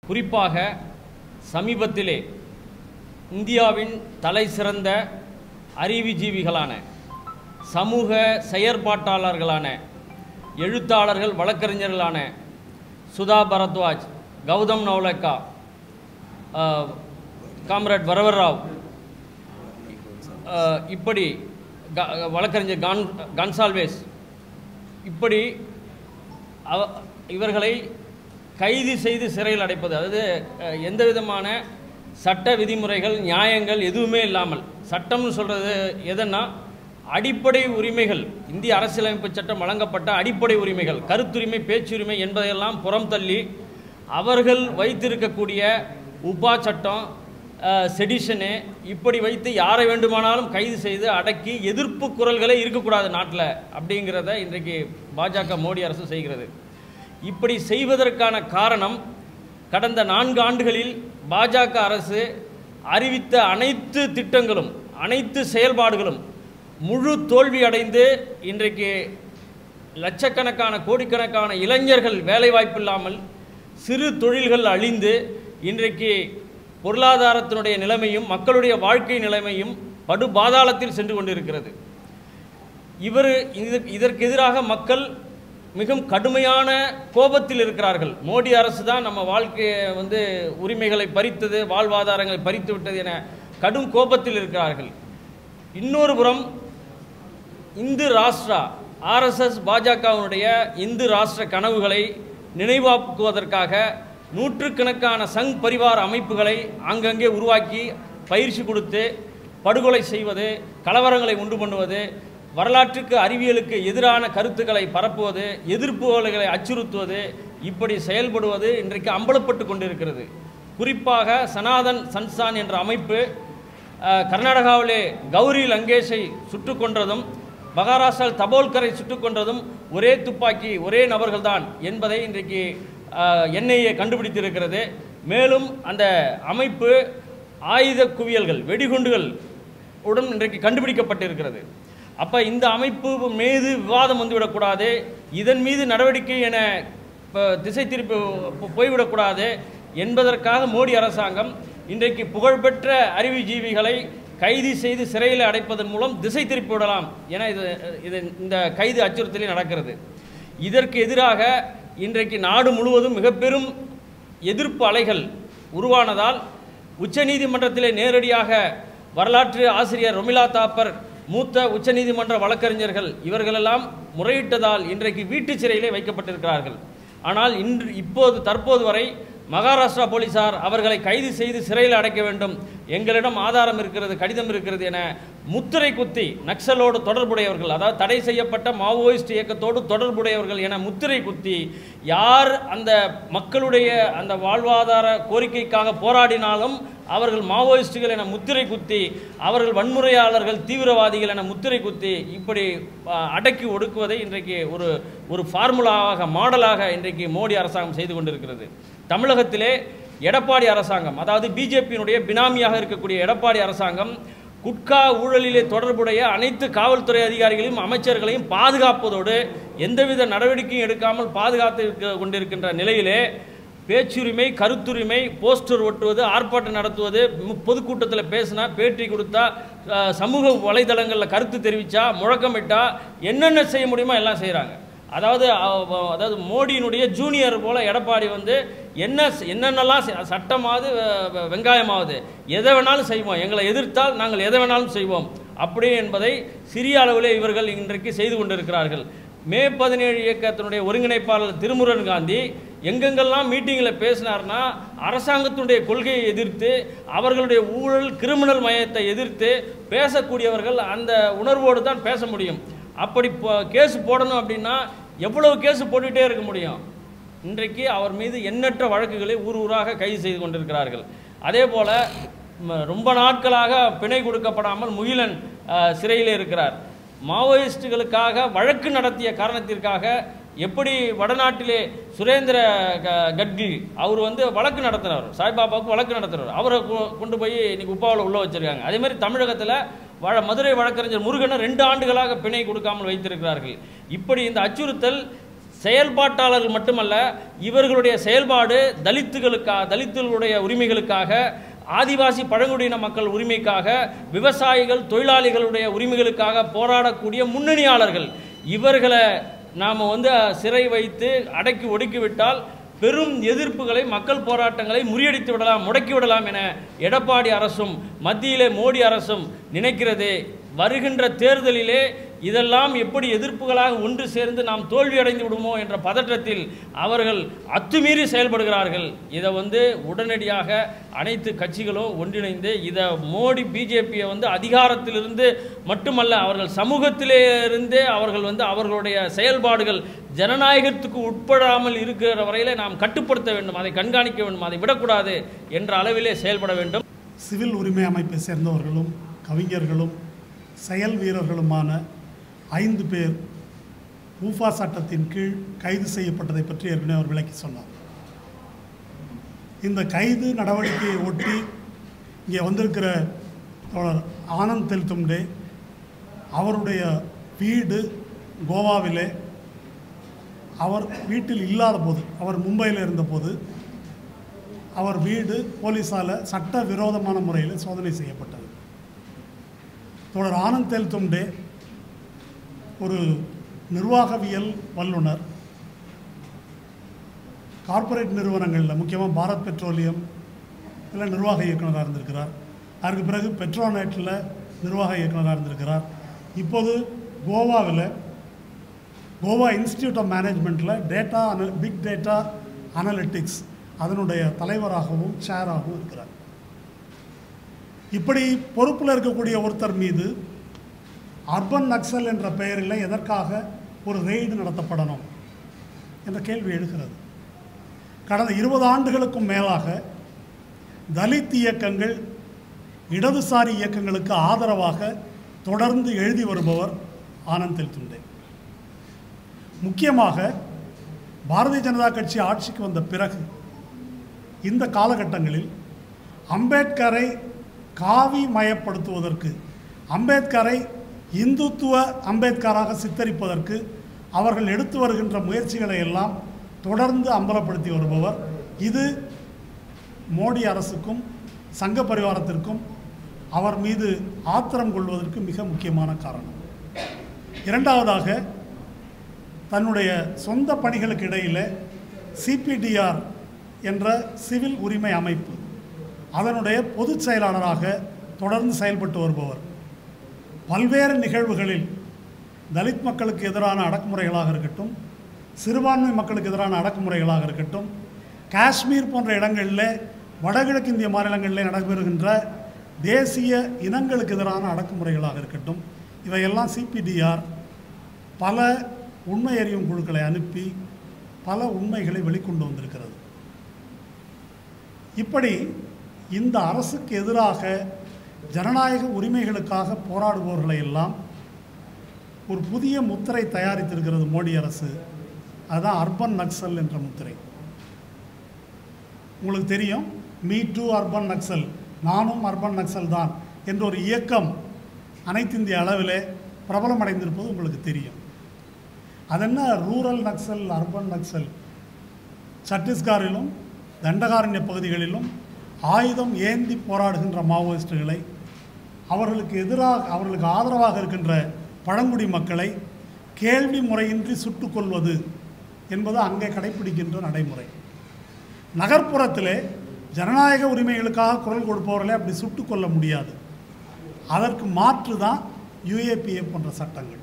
குறிப்பாக சமீபத்திலே இந்தியாவின் தலை சிறந்த அறிவுஜீவிகளான சமூக செயற்பாட்டாளர்களான எழுத்தாளர்கள் வழக்கறிஞர்களான சுதா பரத்வாஜ் கௌதம் நவ்லக்கா ஆஹ், காம்ரேட் வரவர் ராவ் ஆஹ், இப்படி க- வழக்கறிஞர் கான் கான்சால்வேஸ் இப்படி அவ இவர்களை கைது செய்து சிறையில் அடைப்பது அதாவது அஹ், எந்த விதமான சட்ட விதிமுறைகள் நியாயங்கள் எதுவுமே இல்லாமல் சட்டம்னு சொல்கிறது எதுன்னா அடிப்படை உரிமைகள் இந்திய அரசியலமைப்பு சட்டம் வழங்கப்பட்ட அடிப்படை உரிமைகள் கருத்துரிமை பேச்சுரிமை என்பதையெல்லாம் புறம் தள்ளி அவர்கள் வைத்திருக்கக்கூடிய உபா சட்டம் செடிஷனு இப்படி வைத்து யாரை வேண்டுமானாலும் கைது செய்து அடக்கி எதிர்ப்பு குரல்களே இருக்கக்கூடாது நாட்டில் அப்படிங்கிறத இன்றைக்கு பாஜக மோடி அரசு செய்கிறது இப்படி செய்வதற்கான காரணம் கடந்த நான்கு ஆண்டுகளில் பாஜக அரசு அறிவித்த அனைத்து திட்டங்களும் அனைத்து செயல்பாடுகளும் முழு தோல்வி அடைந்து இன்றைக்கு லட்சக்கணக்கான கோடிக்கணக்கான இளைஞர்கள் வேலைவாய்ப்பு இல்லாமல் சிறு தொழில்கள் அழிந்து இன்றைக்கு பொருளாதாரத்தினுடைய நிலைமையும் மக்களுடைய வாழ்க்கை நிலைமையும் படு பாதாளத்தில் சென்று கொண்டிருக்கிறது இவர் இது இதற்கு எதிராக மக்கள் மிகவும் கடுமையான கோபத்தில் இருக்கிறார்கள் மோடி அரசு தான் நம்ம வாழ்க்கையை வந்து உரிமைகளை பறித்தது வாழ்வாதாரங்களை பறித்து விட்டது என கடும் கோபத்தில் இருக்கிறார்கள் இன்னொரு புறம் இந்து ராஷ்டிரா ஆர்எஸ்எஸ் பாஜகவினுடைய இந்து ராஷ்டிர கனவுகளை நினைவாக்குவதற்காக நூற்றுக்கணக்கான சங் பரிவார அமைப்புகளை அங்கங்கே உருவாக்கி பயிற்சி கொடுத்து படுகொலை செய்வது கலவரங்களை உண்டு பண்ணுவது வரலாற்றுக்கு அறிவியலுக்கு எதிரான கருத்துக்களை பரப்புவது எதிர்ப்புகளை அச்சுறுத்துவது இப்படி செயல்படுவது இன்றைக்கு அம்பலப்பட்டு கொண்டிருக்கிறது குறிப்பாக சனாதன் சன்சான் என்ற அமைப்பு அஹ், கர்நாடகாவிலே கௌரி லங்கேஷை சுட்டுக் கொன்றதும் மகாராஷ்டிராவில் தபோல்கரை சுட்டுக் கொன்றதும் ஒரே துப்பாக்கி ஒரே நபர்கள்தான் என்பதை இன்றைக்கு என்ஐஏ கண்டுபிடித்திருக்கிறது மேலும் அந்த அமைப்பு ஆயுத குவியல்கள் வெடிகுண்டுகள் உடன் இன்றைக்கு கண்டுபிடிக்கப்பட்டிருக்கிறது அப்போ இந்த அமைப்பு மீது விவாதம் வந்துவிடக்கூடாது இதன் மீது நடவடிக்கை என இப்போ திசை திருப்பி போ- போய்விடக்கூடாது என்பதற்காக மோடி அரசாங்கம் இன்றைக்கு புகழ்பெற்ற அறிவுஜீவிகளை கைது செய்து சிறையில் அடைப்பதன் மூலம் திசை திருப்பி விடலாம் என இது இது இந்த கைது அச்சுறுத்தலில் நடக்கிறது இதற்கு எதிராக இன்றைக்கு நாடு முழுவதும் மிக பெரும் எதிர்ப்பு அலைகள் உருவானதால் உச்சநீதிமன்றத்திலே நேரடியாக வரலாற்று ஆசிரியர் ரொமிலா தாப்பர் மூத்த உச்சநீதிமன்ற வழக்கறிஞர்கள் இவர்களெல்லாம் முறையிட்டதால் இன்றைக்கு வீட்டுச் சிறையிலே வைக்கப்பட்டிருக்கிறார்கள் ஆனால் இன்று இப்போது தற்போது வரை மகாராஷ்டிரா போலீசார் அவர்களை கைது செய்து சிறையில் அடைக்க வேண்டும் எங்களிடம் ஆதாரம் இருக்கிறது கடிதம் இருக்கிறது என முத்திரை குத்தி நக்சலோடு தொடர்புடையவர்கள் அதாவது தடை செய்யப்பட்ட மாவோயிஸ்ட் இயக்கத்தோடு தொடர்புடையவர்கள் என முத்திரை குத்தி யார் அந்த மக்களுடைய அந்த வாழ்வாதார கோரிக்கைக்காக போராடினாலும் அவர்கள் மாவோயிஸ்டுகள் என முத்திரை குத்தி அவர்கள் வன்முறையாளர்கள் தீவிரவாதிகள் என முத்திரை குத்தி இப்படி ஆ, அடக்கி ஒடுக்குவதை இன்றைக்கு ஒரு ஒரு ஃபார்முலாவாக மாடலாக இன்றைக்கு மோடி அரசாங்கம் செய்து கொண்டிருக்கிறது தமிழகத்திலே எடப்பாடி அரசாங்கம் அதாவது பிஜேபியினுடைய பினாமியாக இருக்கக்கூடிய எடப்பாடி அரசாங்கம் குட்கா ஊழலிலே தொடர்புடைய அனைத்து காவல்துறை அதிகாரிகளையும் அமைச்சர்களையும் பாதுகாப்பதோடு எந்தவித நடவடிக்கையும் எடுக்காமல் பாதுகாத்து இருக்க- கொண்டிருக்கின்ற நிலையிலே பேச்சுரிமை கருத்துரிமை போஸ்டர் ஒட்டுவது ஆர்ப்பாட்டம் நடத்துவது மு- பொதுக்கூட்டத்தில் பேசினா பேட்டி கொடுத்தா அஹ், சமூக வலைதளங்களில் கருத்து தெரிவித்தா முழக்கமிட்டா என்னென்ன செய்ய முடியுமோ எல்லாம் செய்கிறாங்க அதாவது அவ- அதாவது மோடியினுடைய ஜூனியர் போல எடப்பாடி வந்து என்ன செ- என்னென்னலாம் செ- சட்டமாவது வெ- வெ- வெங்காயமாவது எதை வேணாலும் செய்வோம் எங்களை எதிர்த்தால் நாங்கள் எதை வேணாலும் செய்வோம் அப்படி என்பதை சிறிய அளவிலே இவர்கள் இன்றைக்கு செய்து கொண்டிருக்கிறார்கள் மே பதினேழு இயக்கத்தினுடைய ஒருங்கிணைப்பாளர் திருமுருகன் காந்தி எங்கெங்கெல்லாம் மீட்டிங்கில் பேசினார்னா அரசாங்கத்தினுடைய கொள்கையை எதிர்த்து அவர்களுடைய ஊழல் கிரிமினல் மயத்தை எதிர்த்து பேசக்கூடியவர்கள் அந்த உணர்வோடு தான் பேச முடியும் அப்படி போ- கேஸ் போடணும் அப்படின்னா எவ்வளவு கேஸ் போட்டுகிட்டே இருக்க முடியும் இன்றைக்கு அவர் மீது எண்ணற்ற வழக்குகளை ஊர் ஊராக கைது செய்து கொண்டிருக்கிறார்கள் அதே போல ம- ரொம்ப நாட்களாக பிணை கொடுக்கப்படாமல் முகிலன் அஹ், சிறையில் இருக்கிறார் மாவோயிஸ்டுகளுக்காக வழக்கு நடத்திய காரணத்திற்காக எப்படி வடநாட்டிலே சுரேந்திர க- கட்கி அவர் வந்து வழக்கு நடத்துறவர் சாய்பாபாவுக்கு வழக்கு நடத்துறவர் அவரை கொ- கொண்டு போய் இன்னைக்கு உப்பாவில் உள்ள வச்சிருக்காங்க அதே மாதிரி தமிழகத்தில் வழ மதுரை வழக்கறிஞர் முருகனை ரெண்டு ஆண்டுகளாக பிணை கொடுக்காமல் வைத்திருக்கிறார்கள் இப்படி இந்த அச்சுறுத்தல் செயல்பாட்டாளர்கள் மட்டுமல்ல இவர்களுடைய செயல்பாடு தலித்துகளுக்காக தலித்துகளுடைய உரிமைகளுக்காக ஆதிவாசி பழங்குடியின மக்கள் உரிமைக்காக விவசாயிகள் தொழிலாளிகளுடைய உரிமைகளுக்காக போராடக்கூடிய முன்னணியாளர்கள் இவர்களை நாம் வந்து சிறை வைத்து அடக்கி ஒடுக்கிவிட்டால் பெரும் எதிர்ப்புகளை மக்கள் போராட்டங்களை முறியடித்து விடலாம் முடக்கி விடலாம் என எடப்பாடி அரசும் மத்தியிலே மோடி அரசும் நினைக்கிறது வருகின்ற தேர்தலிலே இதெல்லாம் எப்படி எதிர்ப்புகளாக ஒன்று சேர்ந்து நாம் தோல்வி அடைந்து விடுமோ என்ற பதற்றத்தில் அவர்கள் அத்துமீறி செயல்படுகிறார்கள் இதை வந்து உடனடியாக அனைத்து கட்சிகளும் ஒன்றிணைந்து இதை மோடி பிஜேபியை வந்து அதிகாரத்திலிருந்து மட்டுமல்ல அவர்கள் சமூகத்திலே இருந்தே அவர்கள் வந்து அவர்களுடைய செயல்பாடுகள் ஜனநாயகத்துக்கு உட்படாமல் இருக்கிற வரையிலே நாம் கட்டுப்படுத்த வேண்டும் அதை கண்காணிக்க வேண்டும் அதை விடக்கூடாது என்ற அளவிலே செயல்பட வேண்டும் சிவில் உரிமை அமைப்பை சேர்ந்தவர்களும் கவிஞர்களும் செயல் வீரர்களுமான ஐந்து பேர் ஊஃபா சட்டத்தின் கீழ் கைது செய்யப்பட்டதை பற்றி ஏற்கனவே அவர் விளக்கி சொன்னார் இந்த கைது நடவடிக்கையை ஒட்டி இங்கே வந்திருக்கிற தோழர் ஆனந்த் தெல்தும்டே அவருடைய வீடு கோவாவிலே அவர் வீட்டில் இல்லாத போது அவர் மும்பையில் இருந்தபோது அவர் வீடு போலீஸால் சட்ட விரோதமான முறையில் சோதனை செய்யப்பட்டது தொடர் ஆனந்த் தெல் தும்டே ஒரு நிர்வாகவியல் வல்லுனர் கார்ப்பரேட் நிறுவனங்களில் முக்கியமாக பாரத் பெட்ரோலியம் இதில் நிர்வாக இயக்குனராக இருந்திருக்கிறார் அதற்கு பிறகு பெட்ரோநெட்டில் நிர்வாக இயக்குனராக இருந்திருக்கிறார் இப்போது கோவாவில் கோவா இன்ஸ்டிடியூட் ஆஃப் மேனேஜ்மெண்ட்டில் data an big data analytics அதனுடைய தலைவராகவும் சேராகவும் இருக்கிறார் இப்படி பொறுப்பில் இருக்கக்கூடிய ஒருத்தர் மீது அர்பன் நக்சல் என்ற பெயரில் எதற்காக ஒரு ரெய்டு நடத்தப்படணும் என்ற கேள்வி எழுகிறது கடந்த இருபது ஆண்டுகளுக்கும் மேலாக தலித் இயக்கங்கள் இடதுசாரி இயக்கங்களுக்கு ஆதரவாக தொடர்ந்து எழுதி வருபவர் ஆனந்த் தெல்துண்டே முக்கியமாக பாரதிய ஜனதா கட்சி ஆட்சிக்கு வந்த பிறகு இந்த காலகட்டங்களில் அம்பேத்கரை காவி மயப்படுத்துவதற்கு அம்பேத்கரை இந்துத்துவ அம்பேத்கராக சித்தரிப்பதற்கு அவர்கள் எடுத்து வருகின்ற முயற்சிகளை எல்லாம் தொடர்ந்து அம்பலப்படுத்தி வருபவர் இது மோடி அரசுக்கும் சங்க பரிவாரத்திற்கும் அவர் மீது ஆத்திரம் கொள்வதற்கு மிக முக்கியமான காரணம் இரண்டாவதாக தன்னுடைய சொந்த பணிகளுக்கு இடையில் சிபிடிஆர் என்ற சிவில் உரிமை அமைப்பு அதனுடைய பொதுச் செயலாளராக தொடர்ந்து செயல்பட்டு வருபவர் பல்வேறு நிகழ்வுகளில் தலித் மக்களுக்கு எதிரான அடக்குமுறைகளாக இருக்கட்டும் சிறுபான்மை மக்களுக்கு எதிரான அடக்குமுறைகளாக இருக்கட்டும் காஷ்மீர் போன்ற இடங்களில் வடகிழக்கு இந்திய மாநிலங்களில் நடைபெறுகின்ற தேசிய இனங்களுக்கு எதிரான அடக்குமுறைகளாக இருக்கட்டும் இவையெல்லாம் சிபிடிஆர் பல உண்மை அறியும் குழுக்களை அனுப்பி பல உண்மைகளை வெளிக்கொண்டு வந்திருக்கிறது இப்படி இந்த அரசுக்கு எதிராக ஜனநாயக உரிமைகளுக்காக போராடுபவர்களை எல்லாம் ஒரு புதிய முத்திரை தயாரித்திருக்கிறது மோடி அரசு அதுதான் அர்பன் நக்சல் என்ற முத்திரை உங்களுக்கு தெரியும் மீ டூ அர்பன் நக்சல் நானும் அர்பன் நக்சல் தான் என்ற ஒரு இயக்கம் அனைத்து இந்திய அளவிலே பிரபலம் அடைந்திருப்பது உங்களுக்கு தெரியும் அதென்ன ரூரல் நக்சல் அர்பன் நக்சல் சத்தீஸ்கரிலும் தண்டகாரண்ய பகுதிகளிலும் ஆயுதம் ஏந்தி போராடுகின்ற மாவோயிஸ்டுகளை அவர்களுக்கு எதிராக அவர்களுக்கு ஆதரவாக இருக்கின்ற பழங்குடி மக்களை கேள்வி முறையின்றி சுட்டுக் கொள்வது என்பது அங்கே கடைப்பிடிக்கின்ற நடைமுறை நகர்ப்புறத்திலே ஜனநாயக உரிமைகளுக்காக குரல் கொடுப்பவர்களை அப்படி சுட்டுக் கொள்ள முடியாது அதற்கு மாற்று தான் யுஏபிஏ போன்ற சட்டங்கள்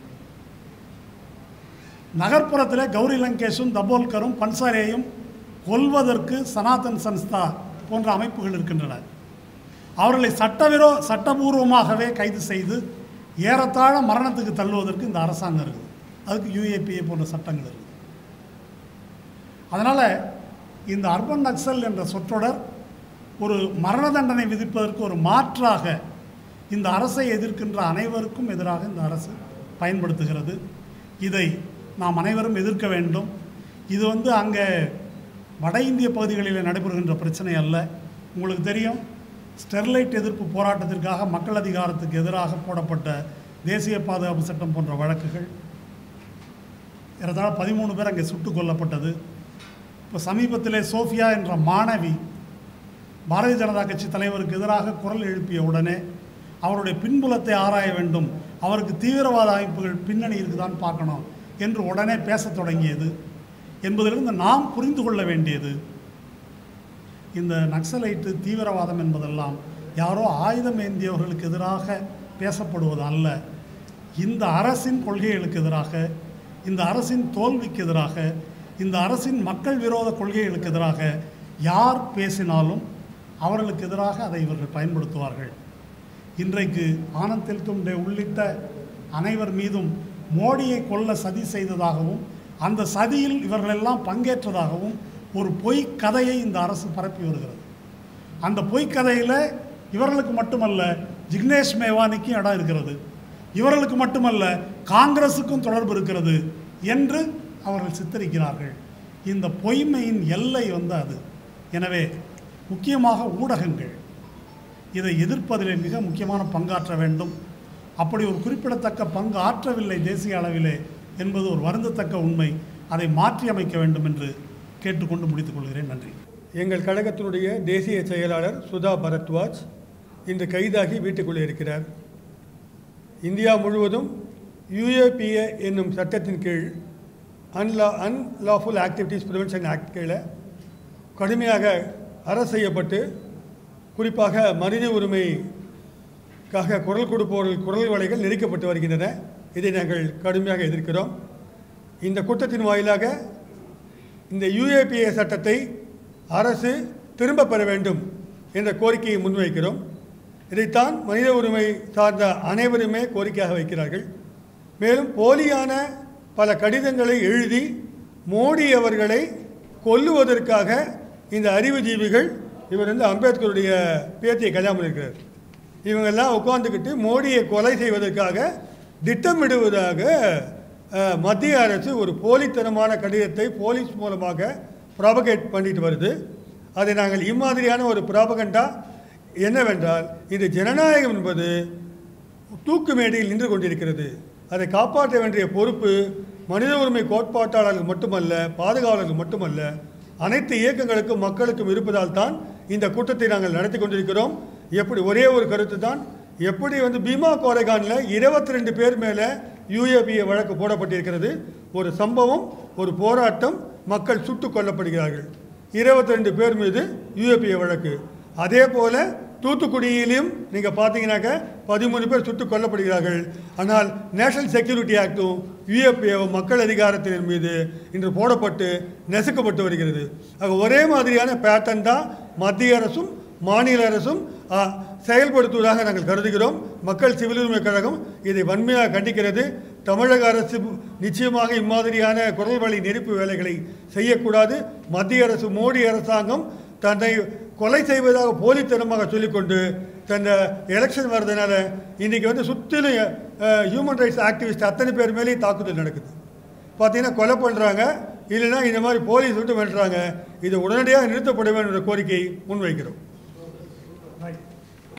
நகர்ப்புறத்திலே கௌரி லங்கேஷும் தபோல்கரும் பன்சாரேயும் கொல்வதற்கு சனாதன் சன்ஸ்தா போன்ற அமைப்புகள் இருக்கின்றன அவர்களை சட்டவிரோ சட்டபூர்வமாகவே கைது செய்து ஏறத்தாழ மரணத்துக்கு தள்ளுவதற்கு இந்த அரசாங்கம் இருக்குது அதுக்கு யுஏபிஏ போன்ற சட்டங்கள் இருக்குது அதனால் இந்த அர்பன் நக்சல் என்ற சொற்றொடர் ஒரு மரண தண்டனை விதிப்பதற்கு ஒரு மாற்றாக இந்த அரசை எதிர்க்கின்ற அனைவருக்கும் எதிராக இந்த அரசு பயன்படுத்துகிறது இதை நாம் அனைவரும் எதிர்க்க வேண்டும் இது வந்து அங்கே வட இந்திய பகுதிகளில் நடைபெறுகின்ற பிரச்சனை அல்ல உங்களுக்கு தெரியும் ஸ்டெர்லைட் எதிர்ப்பு போராட்டத்திற்காக மக்கள் அதிகாரத்துக்கு எதிராக போடப்பட்ட தேசிய பாதுகாப்பு சட்டம் போன்ற வழக்குகள் ஏறத்தாழ பதிமூணு பேர் அங்கே சுட்டுக் கொல்லப்பட்டது இப்போ சமீபத்திலே சோஃபியா என்ற மாணவி பாரதிய ஜனதா கட்சி தலைவருக்கு எதிராக குரல் எழுப்பிய உடனே அவருடைய பின்புலத்தை ஆராய வேண்டும் அவருக்கு தீவிரவாத அமைப்புகள் பின்னணி இருக்குதான்னு பார்க்கணும் என்று உடனே பேசத் தொடங்கியது என்பதிலிருந்து நாம் புரிந்து கொள்ள வேண்டியது இந்த நக்சலைட்டு தீவிரவாதம் என்பதெல்லாம் யாரோ ஆயுதம் ஏந்தியவர்களுக்கு எதிராக பேசப்படுவது அல்ல இந்த அரசின் கொள்கைகளுக்கு எதிராக இந்த அரசின் தோல்விக்கு எதிராக இந்த அரசின் மக்கள் விரோத கொள்கைகளுக்கு எதிராக யார் பேசினாலும் அவர்களுக்கு எதிராக அதை இவர்கள் பயன்படுத்துவார்கள் இன்றைக்கு ஆனந்த் தெல்தும்டே உள்ளிட்ட அனைவர் மீதும் மோடியை கொல்ல சதி செய்ததாகவும் அந்த சதியில் இவர்களெல்லாம் பங்கேற்றதாகவும் ஒரு பொய் கதையை இந்த அரசு பரப்பி வருகிறது அந்த பொய் கதையில் இவர்களுக்கு மட்டுமல்ல ஜிக்னேஷ் மேவானிக்கும் இடம் இருக்கிறது இவர்களுக்கு மட்டுமல்ல காங்கிரஸுக்கும் தொடர்பு இருக்கிறது என்று அவர்கள் சித்தரிக்கிறார்கள் இந்த பொய்மையின் எல்லை வந்து அது எனவே முக்கியமாக ஊடகங்கள் இதை எதிர்ப்பதிலே மிக முக்கியமான பங்காற்ற வேண்டும் அப்படி ஒரு குறிப்பிடத்தக்க பங்கு ஆற்றவில்லை தேசிய அளவிலே என்பது ஒரு வருந்தத்தக்க உண்மை அதை மாற்றி அமைக்க வேண்டும் என்று கேட்டுக்கொண்டு முடித்துக் கொள்கிறேன் நன்றி எங்கள் கழகத்தினுடைய தேசிய செயலாளர் சுதா பரத்வாஜ் இன்று கைதாகி வீட்டுக்குள்ளே இருக்கிறார் இந்தியா முழுவதும் யுஏபிஏ என்னும் சட்டத்தின் கீழ் unlaw unlawful activities prevention act கீழே கடுமையாக அரசு செய்யப்பட்டு குறிப்பாக மனித உரிமைக்காக குரல் கொடுப்பவர்கள் குரல் வலைகள் நெரிக்கப்பட்டு வருகின்றன இதை நாங்கள் கடுமையாக எதிர்க்கிறோம் இந்த கூட்டத்தின் வாயிலாக இந்த யுஏபிஏ சட்டத்தை அரசு திரும்பப் பெற வேண்டும் என்ற கோரிக்கையை முன்வைக்கிறோம் இதைத்தான் மனித உரிமை சார்ந்த அனைவருமே கோரிக்கையாக வைக்கிறார்கள் மேலும் போலியான பல கடிதங்களை எழுதி மோடி அவர்களை கொல்லுவதற்காக இந்த அறிவுஜீவிகள் இவர் வந்து அம்பேத்கருடைய பேத்தியை கல்யாணம் பண்ணியிருக்கிறார் இவங்கெல்லாம் உட்காந்துக்கிட்டு மோடியை கொலை செய்வதற்காக திட்டமிடுவதாக அஹ், மத்திய அரசு ஒரு போலித்தனமான கடிதத்தை போலீஸ் மூலமாக ப்ராபகேட் பண்ணிட்டு வருது அதை நாங்கள் இம்மாதிரியான ஒரு ப்ராபகண்டா என்னவென்றால் இது ஜனநாயகம் என்பது தூக்கு மேடையில் நின்று கொண்டிருக்கிறது அதை காப்பாற்ற வேண்டிய பொறுப்பு மனித உரிமை கோட்பாட்டாளர்கள் மட்டுமல்ல பாதுகாவலர்கள் மட்டுமல்ல அனைத்து இயக்கங்களுக்கும் மக்களுக்கும் இருப்பதால் தான் இந்த கூட்டத்தை நாங்கள் நடத்தி கொண்டிருக்கிறோம் எப்படி ஒரே ஒரு கருத்து தான் எப்படி வந்து பீமா கோரைகானில் இருபத்தி ரெண்டு பேர் மேலே யூஏபிஏ வழக்கு போடப்பட்டிருக்கிறது ஒரு சம்பவம் ஒரு போராட்டம் மக்கள் சுட்டுக் கொல்லப்படுகிறார்கள் இருபத்தி ரெண்டு பேர் மீது யூஏபிஏ வழக்கு அதே போல தூத்துக்குடியிலும் நீங்கள் பார்த்தீங்கன்னாக்க பதிமூணு பேர் சுட்டுக் கொல்லப்படுகிறார்கள் ஆனால் நேஷனல் செக்யூரிட்டி ஆக்டும் யுஎப்பிஏவும் மக்கள் அதிகாரத்தின் மீது இன்று போடப்பட்டு நெசுக்கப்பட்டு வருகிறது ஆக ஒரே மாதிரியான பேட்டர்ன் தான் மத்திய அரசும் மாநில அரசும் ஆ, செயல்படுத்துவதாக நாங்கள் கருதுகிறோம் மக்கள் சிவில் உரிமை கழகம் இதை வன்மையாக கண்டிக்கிறது தமிழக அரசு நிச்சயமாக இம்மாதிரியான குரல் வழி நெருப்பு வேலைகளை செய்யக்கூடாது மத்திய அரசு மோடி அரசாங்கம் தன்னை கொலை செய்வதாக போலித்தனமாக சொல்லிக்கொண்டு தன்னை எலெக்ஷன் வர்றதுனால இன்றைக்கி வந்து சுற்றிலும் ஹியூமன் ரைட்ஸ் ஆக்டிவிஸ்ட் அத்தனை பேர் மேலேயும் தாக்குதல் நடக்குது பார்த்தீங்கன்னா கொலை பண்ணுறாங்க இல்லைன்னா இந்த மாதிரி போலீஸ் விட்டு வெட்டுறாங்க இது உடனடியாக நிறுத்தப்பட வேண்டும் என்ற கோரிக்கையை முன்வைக்கிறோம்